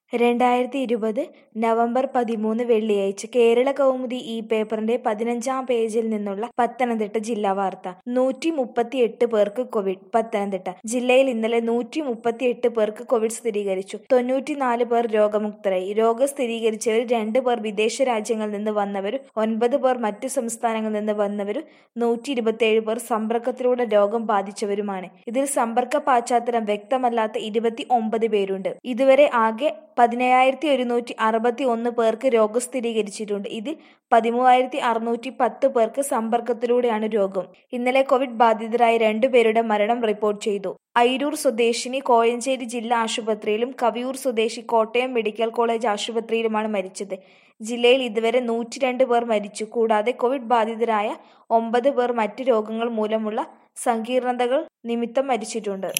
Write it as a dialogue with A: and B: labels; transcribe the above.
A: രണ്ടായിരത്തി ഇരുപത് നവംബർ പതിമൂന്ന് വെള്ളിയാഴ്ച കേരള കൗമുദി ഈ പേപ്പറിന്റെ പതിനഞ്ചാം പേജിൽ നിന്നുള്ള പത്തനംതിട്ട ജില്ലാ വാർത്ത നൂറ്റി മുപ്പത്തിയെട്ട് പേർക്ക് കോവിഡ് പത്തനംതിട്ട ജില്ലയിൽ ഇന്നലെ നൂറ്റി മുപ്പത്തിയെട്ട് പേർക്ക് കോവിഡ് സ്ഥിരീകരിച്ചു തൊണ്ണൂറ്റിനാല് പേർ രോഗമുക്തരായി രോഗം സ്ഥിരീകരിച്ചവരിൽ രണ്ട് പേർ വിദേശ രാജ്യങ്ങളിൽ നിന്ന് വന്നവരും ഒൻപത് പേർ മറ്റു സംസ്ഥാനങ്ങളിൽ നിന്ന് വന്നവരും നൂറ്റി ഇരുപത്തിയേഴ് പേർ സമ്പർക്കത്തിലൂടെ രോഗം ബാധിച്ചവരുമാണ് ഇതിൽ സമ്പർക്ക പശ്ചാത്തലം വ്യക്തമല്ലാത്ത ഇരുപത്തി ഒമ്പത് പേരുണ്ട് ഇതുവരെ ആകെ പതിനയ്യായിരത്തി ഒരുന്നൂറ്റി അറുപത്തി ഒന്ന് പേർക്ക് രോഗം സ്ഥിരീകരിച്ചിട്ടുണ്ട് ഇതിൽ പതിമൂവായിരത്തി അറുന്നൂറ്റി പത്ത് പേർക്ക് സമ്പർക്കത്തിലൂടെയാണ് രോഗം ഇന്നലെ കോവിഡ് ബാധിതരായ രണ്ടുപേരുടെ മരണം റിപ്പോർട്ട് ചെയ്തു അയിരൂർ സ്വദേശിനി കോഴഞ്ചേരി ജില്ലാ ആശുപത്രിയിലും കവിയൂർ സ്വദേശി കോട്ടയം മെഡിക്കൽ കോളേജ് ആശുപത്രിയിലുമാണ് മരിച്ചത് ജില്ലയിൽ ഇതുവരെ നൂറ്റിരണ്ട് പേർ മരിച്ചു കൂടാതെ കോവിഡ് ബാധിതരായ ഒമ്പത് പേർ മറ്റ് രോഗങ്ങൾ മൂലമുള്ള സങ്കീർണതകൾ നിമിത്തം മരിച്ചിട്ടുണ്ട്